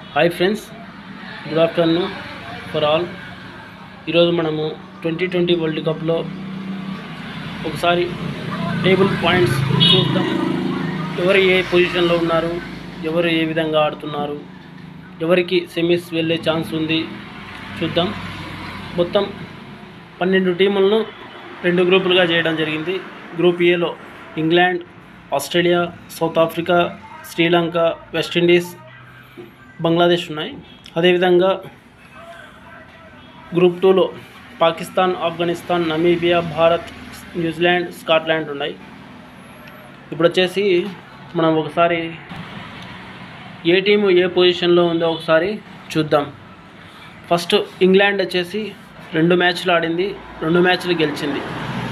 hi friends good afternoon for all ఈరోజు మనము twenty twenty world కప్లో ఒకసారి టేబుల్ పాయింట్స్ చూద్దాం ఎవరు ఏ పొజిషన్లో ఉన్నారు ఎవరు ఏ విధంగా ఆడుతున్నారు ఎవరికి సెమీస్ వెళ్ళే ఛాన్స్ ఉంది చూద్దాం మొత్తం పన్నెండు టీములను రెండు గ్రూపులుగా చేయడం జరిగింది గ్రూప్ ఏలో England Australia South Africa Sri Lanka West Indies Bangladesh ఉన్నాయి అదేవిధంగా గ్రూప్ టూలో Pakistan Afghanistan Namibia Bharat New Zealand Scotland ఉన్నాయి ఇప్పుడు వచ్చేసి మనం ఒకసారి ఏ టీము ఏ పొజిషన్లో ఉందో ఒకసారి చూద్దాం ఫస్ట్ ఇంగ్లాండ్ వచ్చేసి రెండు మ్యాచ్లు ఆడింది రెండు మ్యాచ్లు గెలిచింది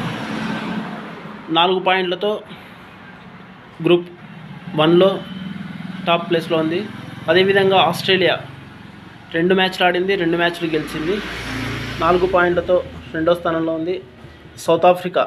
నాలుగు పాయింట్లతో గ్రూప్ వన్లో టాప్ ప్లేస్లో ఉంది అదేవిధంగా ఆస్ట్రేలియా రెండు మ్యాచ్లు ఆడింది రెండు మ్యాచ్లు గెలిచింది నాలుగు పాయింట్లతో రెండో స్థానంలో ఉంది సౌత్ ఆఫ్రికా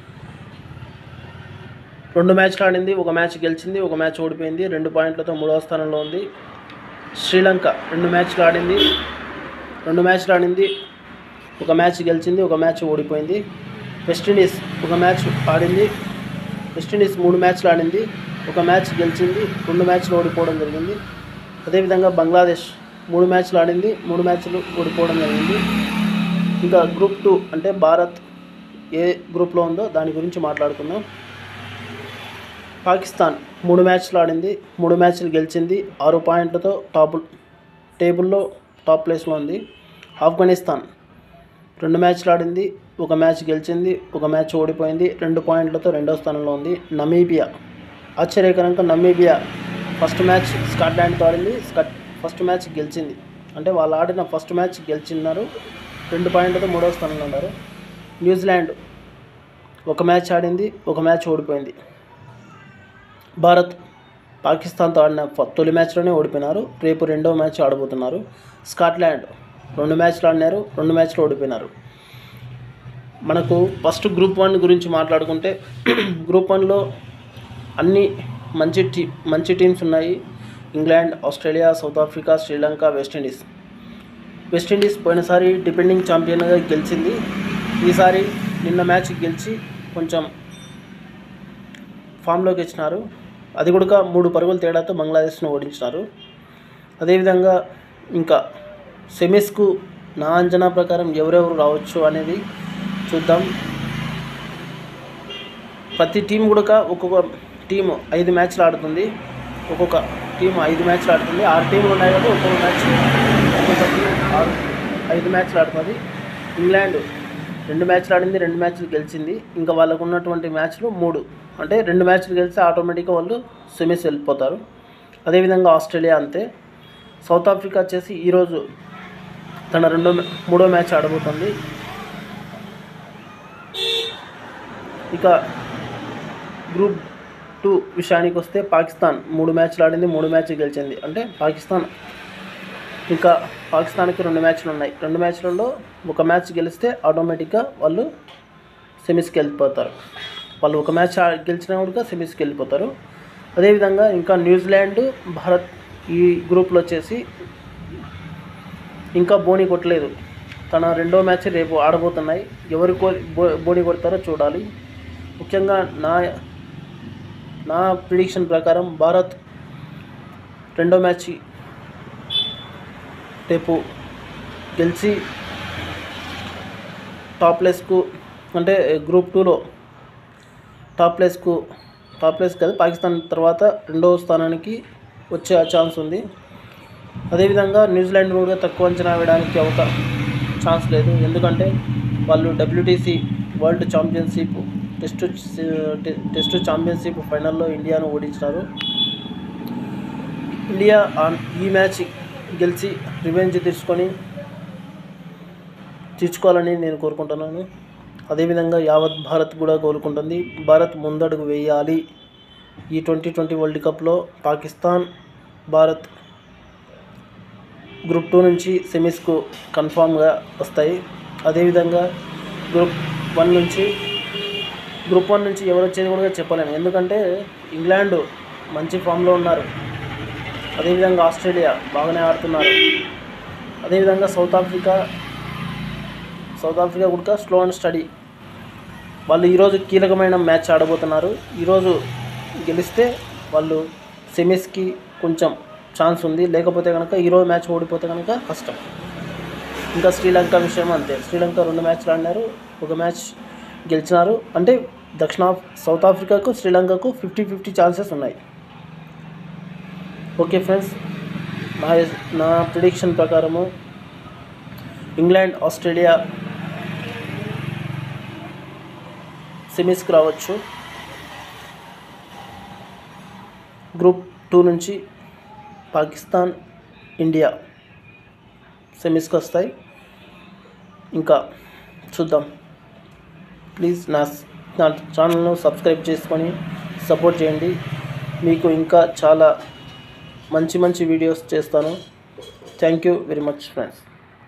రెండు మ్యాచ్లు ఆడింది ఒక మ్యాచ్ గెలిచింది ఒక మ్యాచ్ ఓడిపోయింది రెండు పాయింట్లతో మూడవ స్థానంలో ఉంది శ్రీలంక రెండు మ్యాచ్లు ఆడింది రెండు మ్యాచ్లు ఆడింది ఒక మ్యాచ్ గెలిచింది ఒక మ్యాచ్ ఓడిపోయింది వెస్టిండీస్ ఒక మ్యాచ్ ఆడింది వెస్టిండీస్ మూడు మ్యాచ్లు ఆడింది ఒక మ్యాచ్ గెలిచింది రెండు మ్యాచ్లు ఓడిపోవడం జరిగింది అదేవిధంగా బంగ్లాదేశ్ మూడు మ్యాచ్లు ఆడింది మూడు మ్యాచ్లు ఓడిపోవడం జరిగింది ఇంకా గ్రూప్ టూ అంటే భారత్ ఏ గ్రూప్లో ఉందో దాని గురించి మాట్లాడుకుందాం పాకిస్తాన్ మూడు మ్యాచ్లు ఆడింది మూడు మ్యాచ్లు గెలిచింది ఆరు పాయింట్లతో టాప్ టేబుల్లో టాప్ ప్లేస్లో ఉంది ఆఫ్ఘనిస్తాన్ రెండు మ్యాచ్లు ఆడింది ఒక మ్యాచ్ గెలిచింది ఒక మ్యాచ్ ఓడిపోయింది రెండు పాయింట్లతో రెండో స్థానంలో ఉంది నమీబియా ఆశ్చర్యకరంగా నమీబియా ఫస్ట్ మ్యాచ్ స్కాట్లాండ్తో ఆడింది స్కాట్ ఫస్ట్ మ్యాచ్ గెలిచింది అంటే వాళ్ళు ఆడిన ఫస్ట్ మ్యాచ్ గెలిచిన్నారు రెండు పాయింట్లతో మూడో స్థానంలో ఉన్నారు న్యూజిలాండ్ ఒక మ్యాచ్ ఆడింది ఒక మ్యాచ్ ఓడిపోయింది భారత్ పాకిస్తాన్తో ఆడిన ఫ- తొలి మ్యాచ్లోనే ఓడిపోయినారు రేపు రెండో మ్యాచ్ ఆడబోతున్నారు స్కాట్లాండ్ రెండు మ్యాచ్లు ఆడినారు రెండు మ్యాచ్లు ఓడిపోయినారు మనకు ఫస్ట్ గ్రూప్ వన్ గురించి మాట్లాడుకుంటే గ్రూప్ వన్లో అన్ని మంచి టీ మంచి టీమ్స్ ఉన్నాయి England Australia South Africa Sri Lanka West Indies West Indies పోయినసారి డిపెండింగ్ ఛాంపియన్గా గెలిచింది ఈసారి నిన్న మ్యాచ్ గెలిచి కొంచెం ఫామ్లోకి వచ్చినారు అది కూడా మూడు పరుగుల తేడాతో బంగ్లాదేశ్ను ఓడించినారు అదేవిధంగా ఇంకా సెమీస్కు నా అంచనా ప్రకారం ఎవరెవరు రావచ్చు అనేది చూద్దాం ప్రతి టీం కూడా ఒక్కొక్క టీము ఐదు మ్యాచ్లు ఆడుతుంది ఒక్కొక్క టీం ఐదు మ్యాచ్లు ఆడుతుంది ఆరు టీంలు ఉన్నాయి కాబట్టి ఒక్కొక్క మ్యాచ్ ఒక్కొక్క టీం ఆరు ఐదు మ్యాచ్లు ఆడుతుంది ఇంగ్లాండ్ రెండు మ్యాచ్లు ఆడింది రెండు మ్యాచ్లు గెలిచింది ఇంకా వాళ్ళకు ఉన్నటువంటి మ్యాచ్లు మూడు అంటే రెండు మ్యాచ్లు గెలిస్తే ఆటోమేటిక్గా వాళ్ళు సెమీస్ వెళ్ళిపోతారు అదేవిధంగా ఆస్ట్రేలియా అంతే సౌత్ ఆఫ్రికా వచ్చేసి ఈరోజు తన రెండో మ్యా- మూడో మ్యాచ్ ఆడబోతుంది ఇక గ్రూప్ టూ విషయానికి వస్తే పాకిస్తాన్ మూడు మ్యాచ్లు ఆడింది మూడు మ్యాచ్లు గెలిచింది అంటే పాకిస్తాన్ ఇంకా పాకిస్తాన్కి రెండు మ్యాచ్లు ఉన్నాయి రెండు మ్యాచ్లలో ఒక మ్యాచ్ గెలిస్తే ఆటోమేటిక్గా వాళ్ళు సెమీస్కి వెళ్ళిపోతారు వాళ్ళు ఒక మ్యాచ్ ఆ- గెలిచినా కూడా సెమీస్కి వెళ్ళిపోతారు అదేవిధంగా ఇంకా న్యూజిలాండ్ భారత్ ఈ గ్రూప్లో వచ్చేసి ఇంకా బోని కొట్టలేదు తన రెండో మ్యాచ్ రేపు ఆడబోతున్నాయి ఎవరు కో బో బోని కొడతారో చూడాలి ముఖ్యంగా నా నా ప్రిడిక్షన్ ప్రకారం భారత్ రెండో మ్యాచ్ రేపు గెలిచి టాప్ ప్లేస్కు అంటే గ్రూప్ టూలో టాప్ ప్లేస్కు టాప్ ప్లేస్ కాదు పాకిస్తాన్ తర్వాత రెండవ స్థానానికి వచ్చే ఛాన్స్ ఉంది అదేవిధంగా న్యూజిలాండ్ కూడా తక్కువ అంచనా వేయడానికి ఒక ఛాన్స్ లేదు ఎందుకంటే వాళ్ళు WTC world championship test test championship ఫైనల్లో ఇండియాను ఓడించినారు ఇండియా ఆన్ ఈ మ్యాచ్ గెలిచి రివెంజ్ తీసుకొని తీర్చుకోవాలని నేను కోరుకుంటున్నాను అదేవిధంగా యావత్ భారత్ కూడా కోరుకుంటుంది భారత్ ముందడుగు వేయాలి ఈ ట్వంటీ ట్వంటీ వరల్డ్ కప్లో పాకిస్తాన్ భారత్ గ్రూప్ టూ నుంచి సెమీస్కు కన్ఫామ్గా వస్తాయి అదేవిధంగా గ్రూప్ వన్ నుంచి గ్రూప్ వన్ నుంచి ఎవరు వచ్చేది కూడా చెప్పలేము ఎందుకంటే ఇంగ్లాండ్ మంచి ఫామ్లో ఉన్నారు అదేవిధంగా ఆస్ట్రేలియా బాగానే ఆడుతున్నారు అదేవిధంగా సౌత్ ఆఫ్రికా సౌత్ ఆఫ్రికా కూడా స్లో అండ్ స్టడీ వాళ్ళు ఈరోజు కీలకమైన మ్యాచ్ ఆడబోతున్నారు ఈరోజు గెలిస్తే వాళ్ళు సెమీస్కి కొంచెం ఛాన్స్ ఉంది లేకపోతే కనుక ఈరోజు మ్యాచ్ ఓడిపోతే కనుక కష్టం ఇంకా శ్రీలంక విషయం అంతే శ్రీలంక రెండు మ్యాచ్లు ఆడినారు ఒక మ్యాచ్ గెలిచినారు అంటే దక్షిణ సౌత్ ఆఫ్రికాకు శ్రీలంకకు ఫిఫ్టీ ఫిఫ్టీ ఛాన్సెస్ ఉన్నాయి ఓకే ఫ్రెండ్స్ నా నా ప్రిడిక్షన్ ప్రకారము ఇంగ్లాండ్ ఆస్ట్రేలియా సెమీస్కి రావచ్చు గ్రూప్ టూ నుంచి పాకిస్తాన్ ఇండియా సెమీస్కి వస్తాయి ఇంకా చూద్దాం ప్లీజ్ నా నా ఛానల్ను సబ్స్క్రైబ్ చేసుకొని సపోర్ట్ చేయండి మీకు ఇంకా చాలా మంచి మంచి వీడియోస్ చేస్తాను thank you very much friends